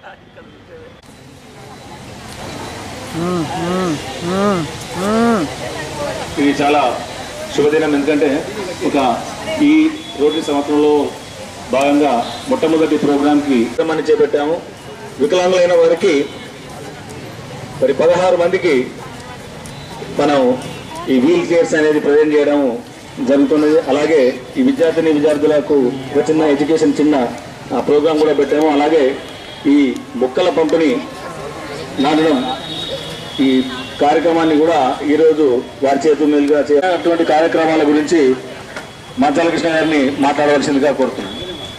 ఇది చాలా శుభదినం ఎందుకంటే ఒక ఈ రోటరీ సంవత్సరంలో భాగంగా మొట్టమొదటి ప్రోగ్రాంకి కార్యక్రమాన్ని చేపట్టాము వికలాంగులైన వారికి మరి పదహారు మందికి మనం ఈ వీల్ చైర్స్ అనేది ప్రజెంట్ చేయడం జరుగుతున్నది అలాగే ఈ విద్యార్థిని విద్యార్థులకు ఒక చిన్న ఎడ్యుకేషన్ చిన్న ప్రోగ్రాం కూడా పెట్టాము అలాగే ఈ మొక్కల పంపిణీ నాటడం ఈ కార్యక్రమాన్ని కూడా ఈరోజు వారి చేతుల మీదుగా చేయాలన్నటువంటి కార్యక్రమాల గురించి మంచాలకృష్ణ గారిని మాట్లాడవలసిందిగా కోరుతున్నాను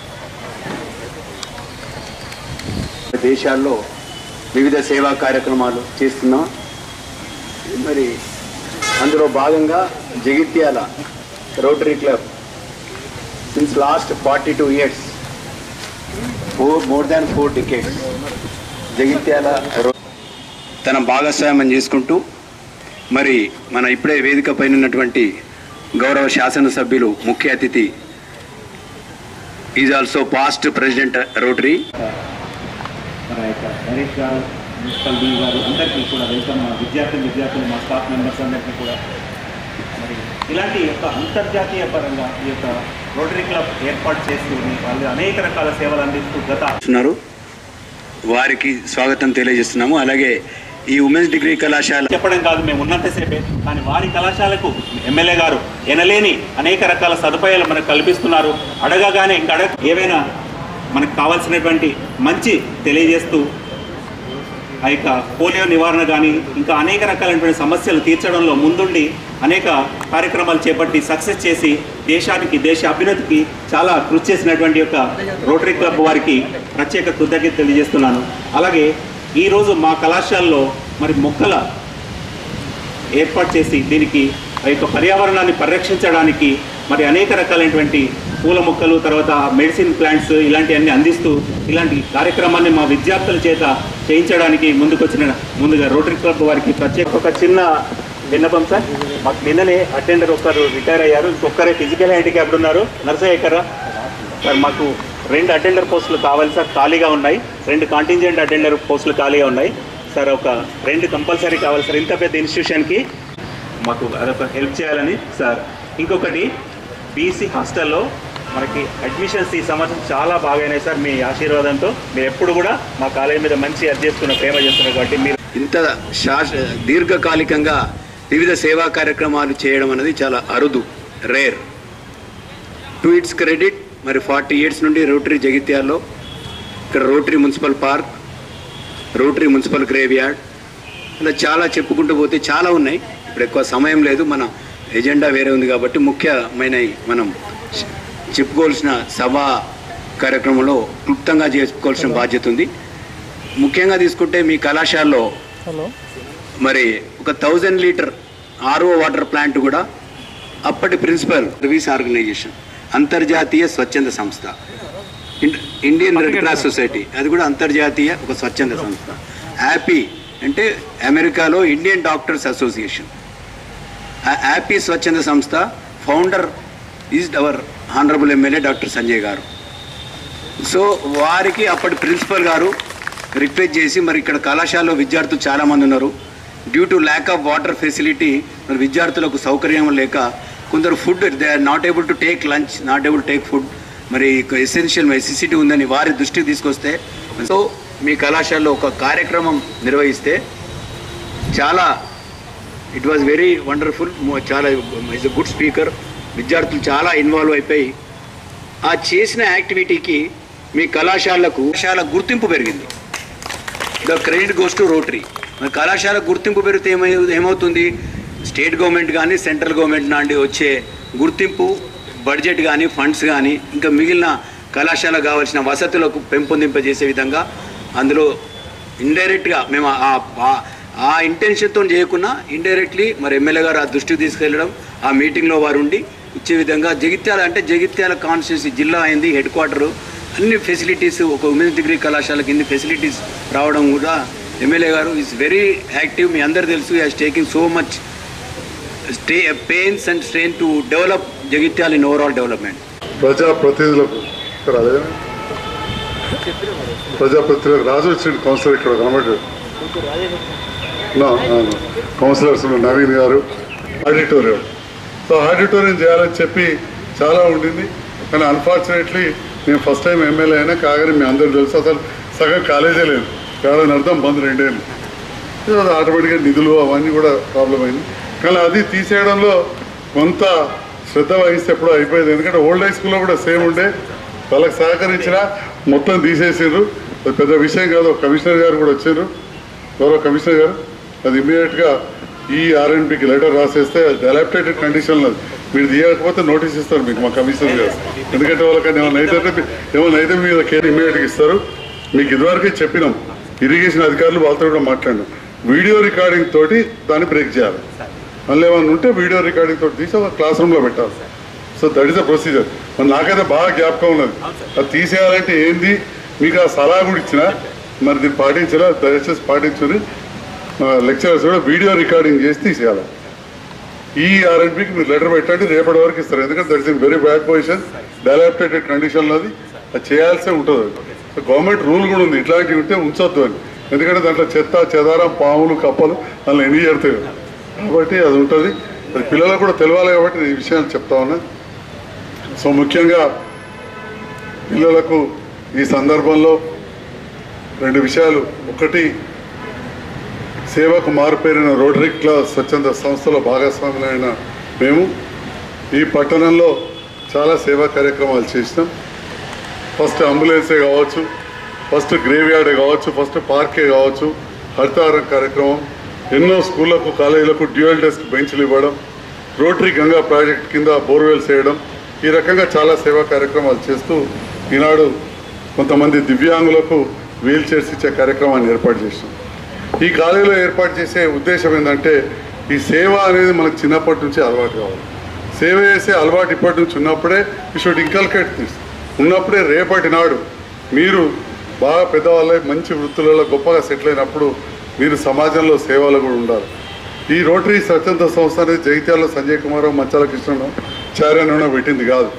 దేశాల్లో వివిధ సేవా కార్యక్రమాలు చేస్తున్నాం మరి అందులో భాగంగా Jagtial rotary club since last forty two years four more than four decades Jagtial రో- తన భాగస్వామ్యం చేసుకుంటూ మరి మన ఇప్పుడే వేదిక పైన ఉన్నటువంటి గౌరవ శాసనసభ్యులు ముఖ్య అతిథి is also past president rotary మన యొక్క నరేష్ గారు మున్సిపల్ డీ గారు అందరికీ కూడా వెల్కమ్ మా విద్యార్థులు విద్యార్థులు మా స్టాఫ్ మెంబర్స్ అందరికీ కూడా మరి ఇలాంటి యొక్క అంతర్జాతీయ పరంగా ఈ యొక్క రోటరీ క్లబ్ ఏర్పాటు చేసుకుని వాళ్ళు అనేక రకాల సేవలు అందిస్తూ గత ఉన్నారు వారికి స్వాగతం తెలియజేస్తున్నాము అలాగే ఈ ఉమెన్స్ డిగ్రీ కళాశాల చెప్పడం కాదు మేము ఉన్నంతసేపే కానీ వారి కళాశాలకు ఎమ్మెల్యే గారు ఎనలేని అనేక రకాల సదుపాయాలు మనకు కల్పిస్తున్నారు అడగగానే ఇంకా అడగ ఏవైనా మనకు కావాల్సినటువంటి మంచి తెలియజేస్తూ ఆ యొక్క పోలియో నివారణ కానీ ఇంకా అనేక రకాలైనటువంటి సమస్యలు తీర్చడంలో ముందుండి అనేక కార్యక్రమాలు చేపట్టి సక్సెస్ చేసి దేశానికి దేశ అభ్యున్నతికి చాలా కృషి చేసినటువంటి యొక్క రోటరీ క్లబ్ వారికి ప్రత్యేక కృతజ్ఞత తెలియజేస్తున్నాను అలాగే ఈరోజు మా కళాశాలలో మరి మొక్కల ఏర్పాటు చేసి దీనికి ఆ యొక్క పర్యావరణాన్ని పరిరక్షించడానికి మరి అనేక రకాలైనటువంటి పూల మొక్కలు తర్వాత మెడిసిన్ ప్లాంట్స్ ఇలాంటివన్నీ అందిస్తూ ఇలాంటి కార్యక్రమాన్ని మా విద్యార్థుల చేత చేయించడానికి ముందుకొచ్చిన ముందుగా రోటరీ క్లబ్ వారికి ప్రత్యేక ఒక చిన్న విన్నపం సార్ మాకు నిన్ననే అటెండర్ ఒకరు రిటైర్ అయ్యారు ఇంకొకరే ఫిజికల్ హ్యాండిక్యాప్డ్ ఉన్నారు నర్సయ్యకరా సార్ మాకు రెండు అటెండర్ పోస్టులు కావాలి సార్ ఖాళీగా ఉన్నాయి రెండు కాంటింజెంట్ అటెండర్ పోస్టులు ఖాళీగా ఉన్నాయి సార్ ఒక రెండు కంపల్సరీ కావాలి సార్ ఇంత పెద్ద ఇన్స్టిట్యూషన్కి మాకు అదొక హెల్ప్ చేయాలని సార్ ఇంకొకటి బీసీ హాస్టల్లో మనకి అడ్మిషన్స్ ఈ సంవత్సరం చాలా బాగాయినాయి సార్ మీ ఆశీర్వాదంతో మీరు ఎప్పుడు కూడా మా కాలేజీ మీద మంచి అది చేస్తున్న ప్రేమ చేస్తున్నారు కాబట్టి మీరు ఇంత శాశ దీర్ఘకాలికంగా వివిధ సేవా కార్యక్రమాలు చేయడం అనేది చాలా అరుదు రేర్ టు ఇట్స్ క్రెడిట్ మరి ఫార్టీ ఇయర్స్ నుండి రోటరీ జగిత్యాల్లో ఇక్కడ rotary municipal park rotary municipal graveyard ఇలా చాలా చెప్పుకుంటూ పోతే చాలా ఉన్నాయి ఇప్పుడు ఎక్కువ సమయం లేదు మన ఎజెండా వేరే ఉంది కాబట్టి ముఖ్యమైనవి మనం చె- చెప్పుకోవాల్సిన సభా కార్యక్రమంలో క్లుప్తంగా చేసుకోవాల్సిన బాధ్యత ఉంది ముఖ్యంగా తీసుకుంటే మీ కళాశాలలో మరి ఒక thousand litre RO water plant కూడా అప్పటి ప్రిన్సిపల్ సర్వీస్ ఆర్గనైజేషన్ అంతర్జాతీయ స్వచ్ఛంద సంస్థ ఇండ్- ఇండియన్ రెడ్ క్రాస్ సొసైటీ అది కూడా అంతర్జాతీయ ఒక స్వచ్ఛంద సంస్థ హ్యాపీ అంటే అమెరికాలో ఇండియన్ డాక్టర్స్ అసోసియేషన్ ఆ హ్యాపీ స్వచ్ఛంద సంస్థ founder is our honourable MLA doctor Sanjay garu so వారికి అప్పటి ప్రిన్సిపల్ గారు రిక్వెస్ట్ చేసి మరి ఇక్కడ కళాశాలలో విద్యార్థులు చాలామంది ఉన్నారు due to lack of water facility మరి విద్యార్థులకు సౌకర్యం లేక కొందరు food they are not able to take lunch not able to take food మరి ఎసెన్షియల్ ఎసిసిటీ ఉందని వారి దృష్టికి తీసుకొస్తే సో మీ కళాశాలలో ఒక కార్యక్రమం నిర్వహిస్తే చాలా ఇట్ వాజ్ వెరీ వండర్ఫుల్ చాలా ఇస్ అ గుడ్ స్పీకర్ విద్యార్థులు చాలా ఇన్వాల్వ్ అయిపోయి ఆ చేసిన యాక్టివిటీకి మీ కళాశాలకు కళాశాల గుర్తింపు పెరిగింది the credit goes to rotary మరి కళాశాల గుర్తింపు పెరిగితే ఏమై ఏమవుతుంది స్టేట్ గవర్నమెంట్ కానీ సెంట్రల్ గవర్నమెంట్ నుండి వచ్చే గుర్తింపు బడ్జెట్ కానీ ఫండ్స్ కానీ ఇంకా మిగిలిన కళాశాలకు కావాల్సిన వసతులకు పెంపొందింపజేసే విధంగా అందులో ఇండైరెక్ట్గా మేము ఆ- ఆ- ఆ ఇంటెన్షన్తో చేయకుండా ఇండైరెక్ట్లీ మరి ఎమ్మెల్యే గారు ఆ దృష్టికి తీసుకెళ్ళడం ఆ మీటింగ్లో వారు ఉండి ఇచ్చే విధంగా జగిత్యాల అంటే జగిత్యాల కాన్స్టిట్యూన్సీ జిల్లా అయింది హెడ్ క్వార్టరు అన్ని ఫెసిలిటీస్ ఒక ఉమెన్స్ డిగ్రీ కళాశాలకి ఇన్ని ఫెసిలిటీస్ రావడం కూడా ఎమ్మెల్యే గారు ఈజ్ వెరీ యాక్టివ్ మీ అందరు తెలుసు as taking so much stay pains and strain to develop Jagtial in overall development ప్రజాప్రతినిధులకు ఇక్కడ అదే ప్రజాప్రతినిధి రాజు వచ్చింది కౌన్సిలర్ ఇక్కడ కనబడ్డాడు నా, నా, నా. కౌన్సిలర్స్ ఉన్న నవీన్ గారు ఆడిటోరియం సో ఆడిటోరియం చేయాలని చెప్పి చాలా ఉండింది కానీ అన్ఫార్చునేట్లీ నేను ఫస్ట్ టైం ఎమ్మెల్యే అయినా కాగానే మీ అందరూ తెలుసు అసలు సగం కాలేజే లేదు ఏడాది అర్థం బంద్ రెండేళ్ళు ఏదో ఆటోమేటిక్గా నిధులు అవన్నీ కూడా ప్రాబ్లం అయింది కానీ అది తీసేయడంలో కొంత శ్రద్ధ వహిస్తే ఎప్పుడో అయిపోయింది ఎందుకంటే ఓల్డ్ హై స్కూల్లో కూడా సేమ్ ఉండే వాళ్ళకి సహకరించిన మొత్తం తీసేసారు అది పెద్ద విషయం కాదు ఒక కమిషనర్ గారు కూడా వచ్చారు గౌరవ కమిషనర్ గారు అది ఇమీడియట్గా ఈ ఆర్ఎన్బికి లెటర్ రాసేస్తే డెలాప్టేటెడ్ కండిషన్లో మీరు తీయకపోతే నోటీస్ ఇస్తారు మీకు మా కమిషనర్ గారు ఎందుకంటే వాళ్ళకి ఏమైనా అయితే ఏమైనా అయితే మీద కేర్ ఇమీడియట్గా ఇస్తారు మీకు ఇదివరకే చెప్పినాం ఇరిగేషన్ అధికారులు వాళ్ళతో కూడా మాట్లాడినాం వీడియో రికార్డింగ్ తోటి దాన్ని బ్రేక్ చేయాలి మళ్ళీ ఏమైనా ఉంటే వీడియో రికార్డింగ్ తోటి తీసి ఒక క్లాస్ రూమ్లో పెట్టాలి so that is the procedure మరి నాకైతే బాగా జ్ఞాపకం ఉన్నది అది తీసేయాలంటే ఏంది మీకు ఆ సలహా కూడా ఇచ్చిన మరి దీన్ని పాటించాలా దయచేసి పాటించుని లెక్చరర్స్ కూడా వీడియో రికార్డింగ్ చేసి తీసేయాలి ఈ ఆర్ఎన్బికి మీరు లెటర్ పెట్టండి రేపటి వరకు ఇస్తారు ఎందుకంటే that's in very bad position dilapidated కండిషన్లో అది అది చేయాల్సే ఉంటుంది అది గవర్నమెంట్ రూల్ కూడా ఉంది ఇట్లాంటివి ఉంటే ఉంచొద్దు అని ఎందుకంటే దాంట్లో చెత్త చెదారం పాములు కప్పలు దాంట్లో ఎన్ని చేరుతాయి కాబట్టి అది ఉంటుంది అది పిల్లలకు కూడా తెలియాలి కాబట్టి నేను ఈ విషయాలు చెప్తా ఉన్నా సో ముఖ్యంగా పిల్లలకు ఈ సందర్భంలో రెండు విషయాలు ఒకటి సేవకు మారుపేరిన రోటరీ క్లాస్ స్వచ్ఛంద సంస్థలో భాగస్వాములైన మేము ఈ పట్టణంలో చాలా సేవా కార్యక్రమాలు చేసినాం ఫస్ట్ అంబులెన్సే కావచ్చు ఫస్ట్ గ్రేవ్ యార్డే కావచ్చు ఫస్ట్ పార్కే కావచ్చు హరితారం కార్యక్రమం ఎన్నో స్కూళ్లకు కాలేజీలకు డ్యూయల్ డెస్క్ బెంచ్లు ఇవ్వడం రోటరీ గంగా ప్రాజెక్ట్ కింద బోర్వెల్స్ వేయడం ఈ రకంగా చాలా సేవా కార్యక్రమాలు చేస్తూ ఈనాడు కొంతమంది దివ్యాంగులకు వీల్ చైర్స్ ఇచ్చే కార్యక్రమాన్ని ఏర్పాటు చేసినాం ఈ కాలేజీలో ఏర్పాటు చేసే ఉద్దేశం ఏంటంటే ఈ సేవ అనేది మనకు చిన్నప్పటి నుంచి అలవాటు కావాలి సేవ చేసే అలవాటు ఇప్పటి నుంచి ఉన్నప్పుడే ఈ షుడ్ ఇంకల్కేట్ దిస్ ఉన్నప్పుడే రేపటి నాడు మీరు బాగా పెద్దవాళ్ళై మంచి వృత్తులలో గొప్పగా సెటిల్ అయినప్పుడు మీరు సమాజంలో సేవలు కూడా ఉండాలి ఈ రోటరీ స్వచ్ఛంద సంస్థ అనేది జగిత్యాలలో సంజయ్ కుమార్ మంచాల కృష్ణ చార్యను పెట్టింది కాదు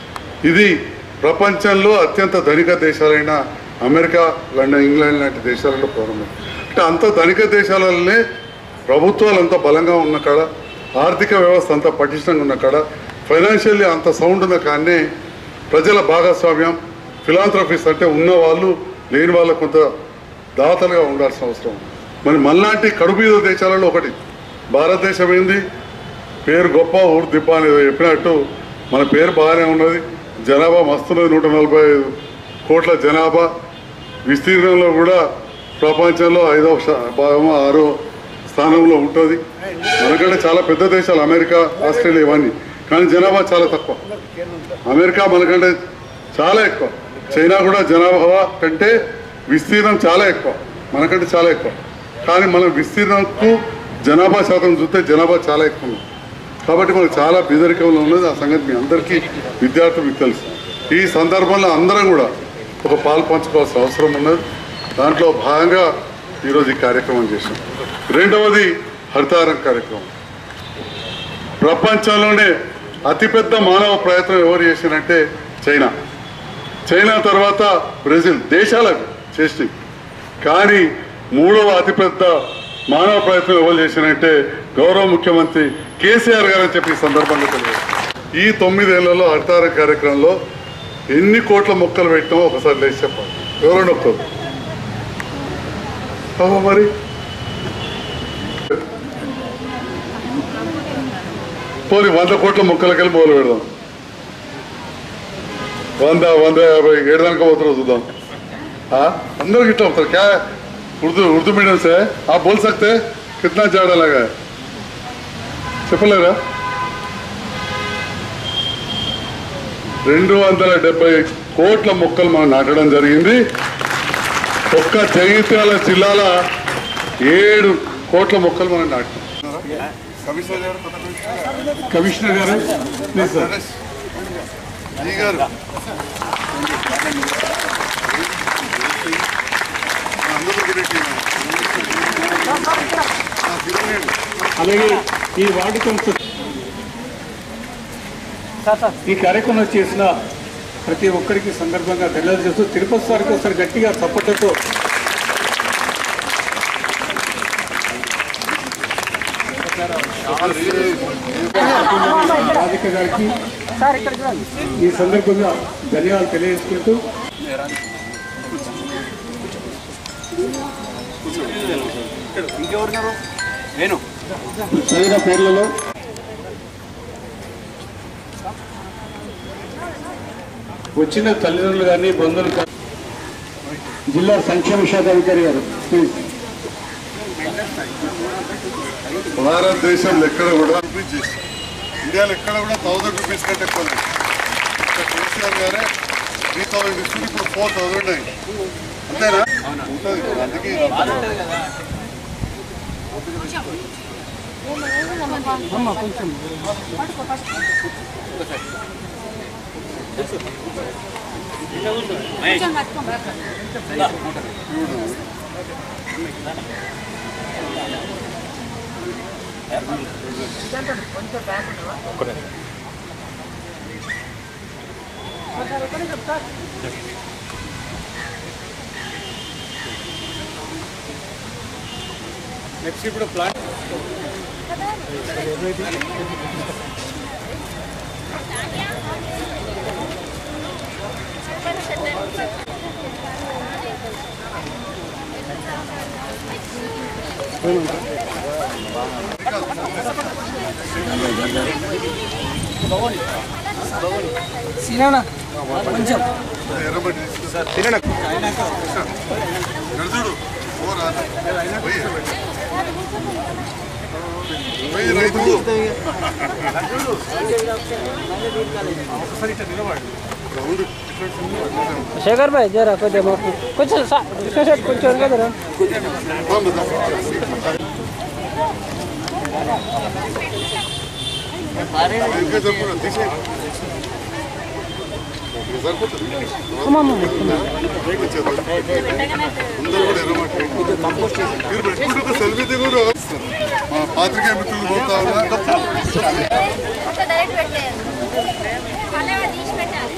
ఇది ప్రపంచంలో అత్యంత ధనిక దేశాలైన అమెరికా లండన్ ఇంగ్లాండ్ లాంటి దేశాలలో ప్రారంభం అంటే అంత ధనిక దేశాలలోనే ప్రభుత్వాలు అంత బలంగా ఉన్న కాడ ఆర్థిక వ్యవస్థ అంత పటిష్టంగా ఉన్న కాడ ఫైనాన్షియల్లీ అంత సౌండ్ ఉన్న కాడనే ప్రజల భాగస్వామ్యం ఫిలాంథ్రఫీస్ అంటే ఉన్న వాళ్ళు లేని వాళ్ళకు కొంత దాతలుగా ఉండాల్సిన అవసరం మరి మనలాంటి కడుబీద దేశాలలో ఒకటి భారతదేశం ఏంది పేరు గొప్ప ఊరు దిబ్బ అనేది చెప్పినట్టు మన పేరు బాగానే ఉన్నది జనాభా మస్తున్నది నూట నలభై ఐదు కోట్ల జనాభా విస్తీర్ణంలో కూడా ప్రపంచంలో ఐదవ శా- భాగమో ఆరో స్థానంలో ఉంటుంది మనకంటే చాలా పెద్ద దేశాలు అమెరికా ఆస్ట్రేలియా ఇవన్నీ కానీ జనాభా చాలా తక్కువ అమెరికా మనకంటే చాలా ఎక్కువ చైనా కూడా జనాభా కంటే విస్తీర్ణం చాలా ఎక్కువ మనకంటే చాలా ఎక్కువ కానీ మన విస్తీర్ణంకు జనాభా శాతం చూస్తే జనాభా చాలా ఎక్కువ ఉంది కాబట్టి మనకు చాలా బీదరికంలో ఉన్నది ఆ సంగతి మీ అందరికీ విద్యార్థులకు తెలుసు ఈ సందర్భంలో అందరం కూడా ఒక పాలు పంచుకోవాల్సిన అవసరం ఉన్నది దాంట్లో భాగంగా ఈరోజు ఈ కార్యక్రమం చేశాం రెండవది హరితారం కార్యక్రమం ప్రపంచంలోనే అతిపెద్ద మానవ ప్రయత్నం ఎవరు చేశారంటే చైనా చైనా తర్వాత బ్రెజిల్ దేశాలకు చేసి కానీ మూడవ అతిపెద్ద మానవ ప్రయత్నం ఎవరు చేశారంటే గౌరవ ముఖ్యమంత్రి కేసీఆర్ గారు అని చెప్పి ఈ సందర్భంగా తెలియదు ఈ తొమ్మిదేళ్లలో హరితార కార్యక్రమంలో ఎన్ని కోట్ల మొక్కలు పెట్టామో ఒకసారి లేచి చెప్పాలి ఎవరైనా ఒక్కరు అవ్వ మరి పోనీ వంద కోట్ల మొక్కలకెళ్ళి మొదలు పెడదాం వంద వంద యాభై ఏడు దానికి పోతారో చూద్దాం हाँ अंदर कितना होता है क्या है उर्दू उर्दू मीडियम से है आप बोल सकते हैं कितना जाड़ा लगा है చెప్పలేరా రెండు వందల డెబ్బై కోట్ల మొక్కలు మనం నాటడం జరిగింది ఒక్క జగిత్యాల జిల్లాల ఏడు కోట్ల మొక్కలు మనం నాటాం commissioner garu please sir ji garu అలాగే ఈ వార్డు కౌన్సిల్ ఈ కార్యక్రమం చేసిన ప్రతి ఒక్కరికి సందర్భంగా తెలియజేస్తూ తిరుపతి వారికి ఒకసారి గట్టిగా చప్పట్లతో రాధిక గారికి ఈ సందర్భంగా ధన్యవాదాలు తెలియజేసుకుంటూ చదివిన పేర్లలో వచ్చిన తల్లిదండ్రులు కానీ బంధువులు కానీ జిల్లా సంక్షేమ శాఖ అధికారి గారు ప్లీజ్ భారతదేశంలో ఎక్కడ కూడా రూపీస్ చేసి ఇండియాలో ఎక్కడ కూడా థౌసండ్ రూపీస్ కంటే ఎక్కువ లేదు ఇక్కడ కేసీఆర్ గారే త్రీ థౌసండ్ ఇస్తుంది ఇప్పుడు ఫోర్ థౌసండ్ అయింది అంతేనా ఉంటుంది అందుకే నెక్స్ట్ ఇప్పుడు ప్లాన్ ఎర్రబడి నడుచుడు ఓ రాదు పోయి. పోయి రైతు రౌండ్ शेखर भाई जरा कोई दे माफ कुछ सा- इसका साइड कुछ और जरा ఇంకా చెప్పు తీసే సరిపోతుంది అందరూ కూడా ఎర్రమట్టి మీరు పెట్టుకుంటే ఒక సెల్ఫీ దిగురు మా పాత్రికేయ మిత్రులు పోతా ఉన్నా ఒక డైరెక్ట్ పెట్టేయాలి మళ్ళీ తీసి పెట్టాలి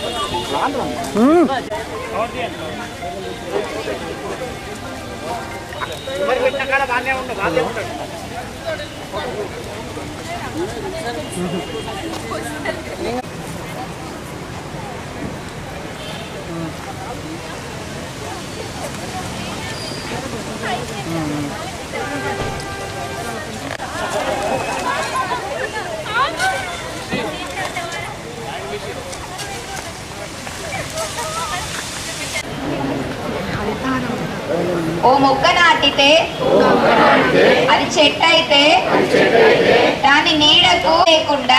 ఓ మొక్క నాటితే అది చెట్టు అయితే దాని నీడకు లేకుండా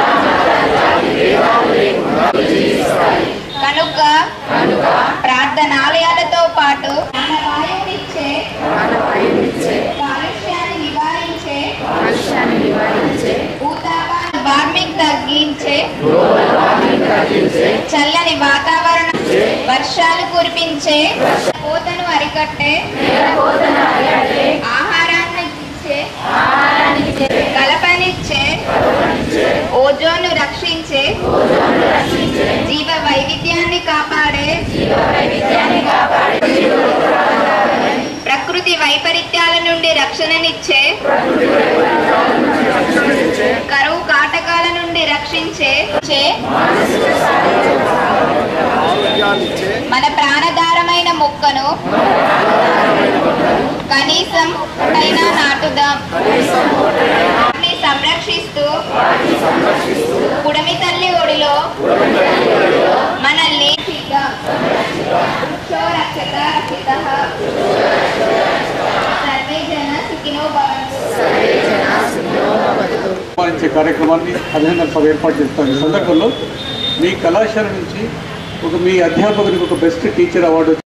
కనుక ప్రార్థనాలయాలతో పాటు ప్రాణవాయువునిచ్చే కాలుష్యాన్ని నివారించే భూతాపాన్ని వార్మింగ్ తగ్గించే చల్లని వాతావరణం వర్షాలు కురిపించే కోతను అరికట్టే ఆహారాన్ని ఇచ్చే కలపనిచ్చే ఓజోను రక్షించే జీవ వైవిధ్యాన్ని కాపాడే ప్రకృతి వైపరీత్యాల నుండి రక్షణనిచ్చే కరువు కాటకాల నుండి రక్షించే చే మన ప్రాణధారమైన మొక్కను కనీసం అయినా నాటుదాం వాటిని సంరక్షిస్తూ కుడమి తల్లి ఒడిలో మనల్ని రక్షిద్దాం. వృక్షో రక్షత రక్షితః. సర్వే జన సుఖినో భవంతు సన్మానించే కార్యక్రమాన్ని అభినందన సభ ఏర్పాటు చేస్తాం ఈ సందర్భంలో మీ కళాశాల నుంచి ఒక మీ అధ్యాపకునికి ఒక బెస్ట్ టీచర్ అవార్డు